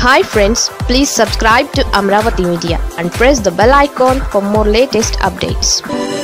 hi friends please subscribe to Amaravati media and press the bell icon for more latest updates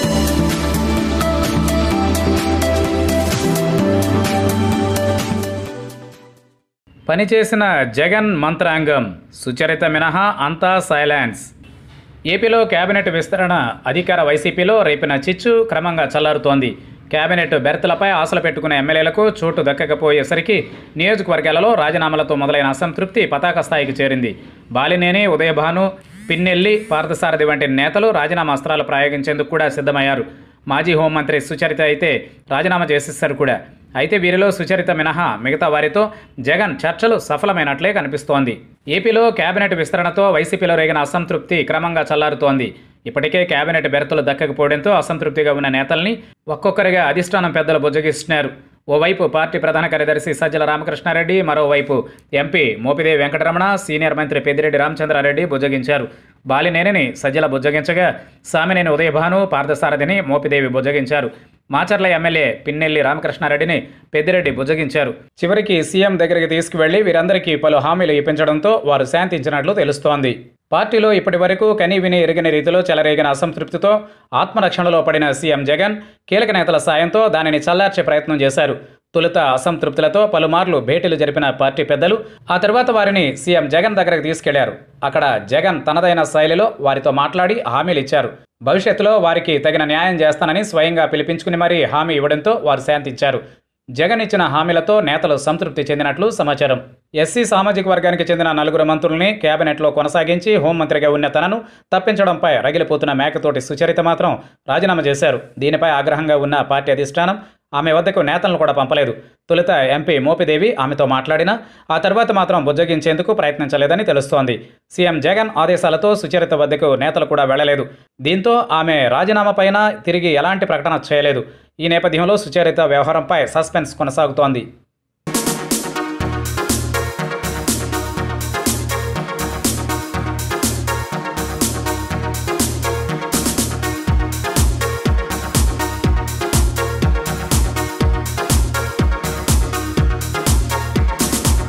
పనిచేసిన జగన్ మంత్రాంగం సుచరిత మినహా అంతా silence ఏపీలో cabinet విస్తరణ అధికార వైసీపీలో రేపిన చిచ్చు క్రమంగా చల్లారుతోంది కేబినెట్ బెర్తలపై ఆశలు పెట్టుకున్న ఎమ్మెల్యేలకు చోటు దక్కకపోయేసరికి నియోజకవర్గాలలో రాజీనామాలతో మొదలైన అసంతృప్తి పతాక స్థాయికి చేరింది బాలినేని ఉదయభాను పిన్నెల్లి పార్థసారథి వంటి నేతలు రాజీనామా అస్త్రాలు ప్రయోగించేందుకు కూడా సిద్ధమయ్యారు మాజీ హోంమంత్రి సుచరిత అయితే రాజీనామా చేసేశారు కూడా అయితే వీరిలో సుచరిత మినహా మిగతా వారితో జగన్ చర్చలు సఫలమైనట్లే కనిపిస్తోంది ఏపీలో కేబినెట్ విస్తరణతో వైసీపీలో రేగిన అసంతృప్తి క్రమంగా చల్లారుతోంది ఇప్పటికే కేబినెట్ బెర్తలు దక్కకపోవడంతో అసంతృప్తిగా ఉన్న నేతల్ని ఒక్కొక్కరిగా అధిష్టానం పెద్దలు బుజ్జగిస్తున్నారు ఓవైపు పార్టీ ప్రధాన కార్యదర్శి సజ్జల రామకృష్ణారెడ్డి మరోవైపు ఎంపీ మోపిదేవి వెంకటరమణ సీనియర్ మంత్రి పెద్దిరెడ్డి రామచంద్రారెడ్డి బుజ్జగించారు బాలినేనిని సజ్జల బుజ్జగించగా సామినేని ఉదయభాను పార్థసారథిని మోపిదేవి బుజ్జగించారు మాచర్ల ఎమ్మెల్యే పిన్నెల్లి రామకృష్ణారెడ్డిని పెద్దిరెడ్డి బుజ్జగించారు చివరికి సీఎం దగ్గరికి తీసుకువెళ్లి వీరందరికీ పలు హామీలు ఇప్పించడంతో వారు శాంతించినట్లు తెలుస్తోంది పార్టీలో ఇప్పటి వరకు కని విని ఎరిగిన రీతిలో చెలరేగిన అసంతృప్తితో ఆత్మరక్షణలో పడిన సీఎం జగన్ కీలక నేతల సాయంతో దానిని చల్లార్చే ప్రయత్నం చేశారు తొలుత అసంతృప్తులతో పలుమార్లు భేటీలు జరిపిన పార్టీ పెద్దలు ఆ తర్వాత వారిని సీఎం జగన్ దగ్గరకు తీసుకెళ్లారు అక్కడ జగన్ తనదైన శైలిలో వారితో మాట్లాడి హామీలు ఇచ్చారు భవిష్యత్తులో వారికి తగిన న్యాయం చేస్తానని స్వయంగా పిలిపించుకుని మరీ హామీ ఇవ్వడంతో వారు శాంతించారు జగన్ ఇచ్చిన హామీలతో నేతలు సంతృప్తి చెందినట్లు సమాచారం ఎస్సీ సామాజిక వర్గానికి చెందిన నలుగురు మంత్రుల్ని కేబినెట్లో కొనసాగించి హోంమంత్రిగా ఉన్న తనను తప్పించడంపై రగిలిపోతున్న మేకతోటి సుచరిత మాత్రం రాజీనామా చేశారు దీనిపై ఆగ్రహంగా ఉన్న పార్టీ అధిష్టానం ఆమె వద్దకు నేతలను కూడా పంపలేదు తొలుత ఎంపీ మోపిదేవి ఆమెతో మాట్లాడినా ఆ తర్వాత మాత్రం బుజ్జగించేందుకు ప్రయత్నించలేదని తెలుస్తోంది సీఎం జగన్ ఆదేశాలతో సుచరిత వద్దకు నేతలు కూడా వెళ్లలేదు దీంతో ఆమె రాజీనామా పైన తిరిగి ఎలాంటి ప్రకటన చేయలేదు ఈ నేపథ్యంలో సుచరిత వ్యవహారంపై సస్పెన్స్ కొనసాగుతోంది